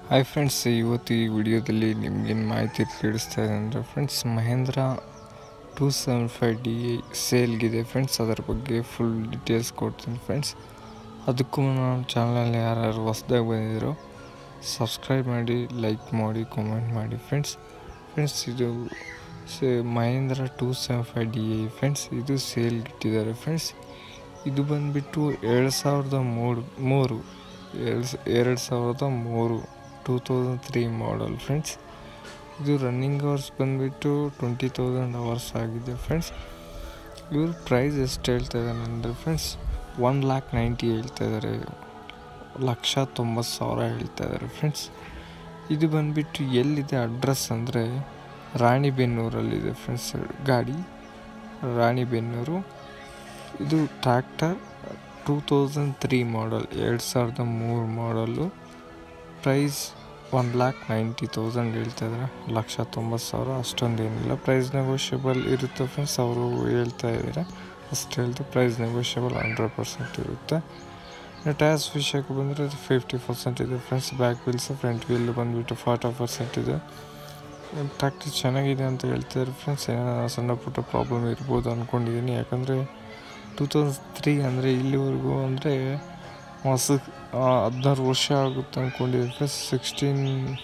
hi friends ಇವತ್ತು ಈ ವಿಡಿಯೋದಲ್ಲಿ ನಿಮ್ಗೇನು ಮಾಹಿತಿ ತಿಳಿಸ್ತಾ ಇದೆ ಅಂದರೆ friends Mahindra two seven five D ಸೇಲ್ಗಿದೆ ಫ್ರೆಂಡ್ಸ್ ಅದರ ಬಗ್ಗೆ ಫುಲ್ ಡೀಟೇಲ್ಸ್ ಕೊಡ್ತೀನಿ ಫ್ರೆಂಡ್ಸ್ ಅದಕ್ಕೂ ನಮ್ಮ ಚಾನಲಲ್ಲಿ ಯಾರ್ಯಾರು ಹೊಸ್ದಾಗಿ ಬಂದಿದ್ದೀರೋ ಸಬ್ಸ್ಕ್ರೈಬ್ ಮಾಡಿ ಲೈಕ್ ಮಾಡಿ ಕಾಮೆಂಟ್ ಮಾಡಿ ಫ್ರೆಂಡ್ಸ್ ಫ್ರೆಂಡ್ಸ್ ಇದು ಸೇ Mahindra two seven five D ಎ ಫ್ರೆಂಡ್ಸ್ ಇದು ಸೇಲ್ಗೆ ಇಟ್ಟಿದ್ದಾರೆ ಫ್ರೆಂಡ್ಸ್ ಇದು ಬಂದುಬಿಟ್ಟು ಎರಡು ಸಾವಿರದ ಮೂರು ಮೂರು ಎರಡು ಎರಡು ಸಾವಿರದ ಮೂರು two thousand three model friends ಇದು ರನ್ನಿಂಗ್ ಅವರ್ಸ್ ಬಂದುಬಿಟ್ಟು ಟ್ವೆಂಟಿ ತೌಸಂಡ್ ಅವರ್ಸ್ ಆಗಿದೆ ಫ್ರೆಂಡ್ಸ್ ಇವ್ರ ಪ್ರೈಸ್ ಎಷ್ಟು ಹೇಳ್ತಾ ಇದ್ದಾನೆ ಅಂದರೆ ಫ್ರೆಂಡ್ಸ್ ಒನ್ ಲ್ಯಾಕ್ ನೈಂಟಿ ಹೇಳ್ತಾ ಇದ್ದಾರೆ ಲಕ್ಷ ತೊಂಬತ್ತು ಸಾವಿರ ಹೇಳ್ತಾ ಇದ್ದಾರೆ ಫ್ರೆಂಡ್ಸ್ ಇದು ಬಂದುಬಿಟ್ಟು ಎಲ್ಲಿದೆ ಅಡ್ರೆಸ್ ಅಂದರೆ ರಾಣಿಬೆನ್ನೂರಲ್ಲಿದೆ ಫ್ರೆಂಡ್ಸ್ ಗಾಡಿ ರಾಣಿಬೆನ್ನೂರು ಇದು tractor two thousand three model ಎರಡು ಸಾವಿರದ ಮೂರು model price one lakh ninety thousand ಹೇಳ್ತಾ ಇದ್ದಾರೆ ಲಕ್ಷ ತೊಂಬತ್ತು ಸಾವಿರ ಅಷ್ಟೊಂದು ಏನಿಲ್ಲ ಪ್ರೈಸ್ ನೆಗೋಷಿಯಬಲ್ ಇರುತ್ತೆ ಫ್ರೆಂಡ್ಸ್ ಅವರು ಹೇಳ್ತಾ ಇದ್ದಾರೆ ಅಷ್ಟು ಹೇಳ್ತಾ ಪ್ರೈಸ್ ನೆಗೋಷಿಯಬಲ್ ಹಂಡ್ರೆಡ್ ಪರ್ಸೆಂಟ್ ಇರುತ್ತೆ ಟೈರ್ಸ್ ವಿಷಯಕ್ಕೆ ಬಂದರೆ ಫಿಫ್ಟಿ ಪರ್ಸೆಂಟ್ ಇದೆ friends back wheels front wheel ಬಂದುಬಿಟ್ಟು ಫಾರ್ಟಿ ಪರ್ಸೆಂಟ್ ಇದೆ ಟ್ರ್ಯಾಕ್ಟರ್ ಚೆನ್ನಾಗಿದೆ ಅಂತ ಹೇಳ್ತಿದ್ದಾರೆ ಫ್ರೆಂಡ್ಸ್ ಏನೋ ಸಣ್ಣ ಪುಟ್ಟ ಪ್ರಾಬ್ಲಮ್ ಇರ್ಬೋದು ಅಂದ್ಕೊಂಡಿದ್ದೀನಿ ಯಾಕಂದರೆ ಟೂ ತೌಸಂಡ್ ತ್ರೀ ಅಂದರೆ ಇಲ್ಲಿವರೆಗೂ ಅಂದರೆ ಹೊಸ ಹದಿನಾರು ವರ್ಷ ಆಗುತ್ತೆ ಅಂದ್ಕೊಂಡಿದ್ದೀನಿ ಫ್ರೆಂಡ್ಸ್ ಸಿಕ್ಸ್ಟೀನ್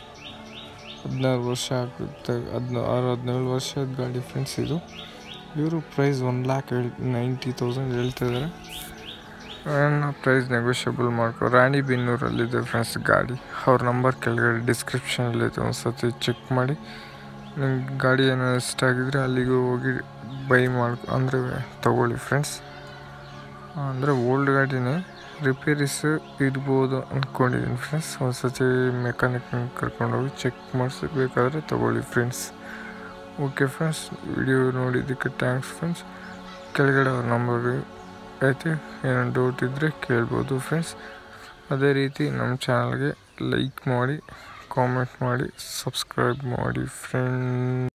ಹದಿನಾರು ವರ್ಷ ಆಗುತ್ತೆ ಹದಿನಾರು ಹದಿನೇಳು ವರ್ಷದ ಗಾಡಿ ಫ್ರೆಂಡ್ಸ್ ಇದು ಇವರು ಪ್ರೈಸ್ ಒನ್ ಲ್ಯಾಕ್ ಹೇಳ್ ನೈಂಟಿ ತೌಸಂಡ್ ಹೇಳ್ತಿದ್ದಾರೆ ಪ್ರೈಸ್ ನೆಗೋಷಿಯಬಲ್ ಮಾಡ್ಕೊ ರಾಣಿ ಬೆನ್ನೂರಲ್ಲಿದೆ ಫ್ರೆಂಡ್ಸ್ ಗಾಡಿ ಅವ್ರ ನಂಬರ್ ಕೆಳಗಡೆ ಡಿಸ್ಕ್ರಿಪ್ಷನಲ್ಲಿದೆ ಒಂದು ಸತಿ ಚೆಕ್ ಮಾಡಿ ನಿಮ್ಗೆ ಗಾಡಿ ಏನೋ ಇಷ್ಟ ಆಗಿದ್ರೆ ಅಲ್ಲಿಗೆ ಹೋಗಿ ಬೈ ಮಾಡ್ಕೊ ಅಂದರೆ ತಗೊಳ್ಳಿ ಫ್ರೆಂಡ್ಸ್ ಅಂದರೆ ಓಲ್ಡ್ ಗಾಡಿನೇ ರಿಪೇರೀಸ್ ಇರ್ಬೋದು ಅಂದ್ಕೊಂಡಿದ್ದೀನಿ ಫ್ರೆಂಡ್ಸ್ ಒಂದು ಸತಿ ಮೆಕ್ಯಾನಿಕ್ನ ಕರ್ಕೊಂಡೋಗಿ ಚೆಕ್ ಮಾಡಿಸಿ ಬೇಕಾದರೆ ತಗೊಳ್ಳಿ ಫ್ರೆಂಡ್ಸ್ ಓಕೆ ಫ್ರೆಂಡ್ಸ್ ವಿಡಿಯೋ ನೋಡಿದ್ದಕ್ಕೆ ಥ್ಯಾಂಕ್ಸ್ ಫ್ರೆಂಡ್ಸ್ ಕೆಳಗಡೆ ಅವ್ರ ನಂಬರ್ ಐತೆ ಏನೋ ಡೌಟ್ ಇದ್ದರೆ ಕೇಳ್ಬೋದು ಫ್ರೆಂಡ್ಸ್ ಅದೇ ರೀತಿ ನಮ್ಮ ಚಾನಲ್ಗೆ ಲೈಕ್ ಮಾಡಿ ಕಾಮೆಂಟ್ ಮಾಡಿ ಸಬ್ಸ್ಕ್ರೈಬ್ ಮಾಡಿ ಫ್ರೆಂಡ್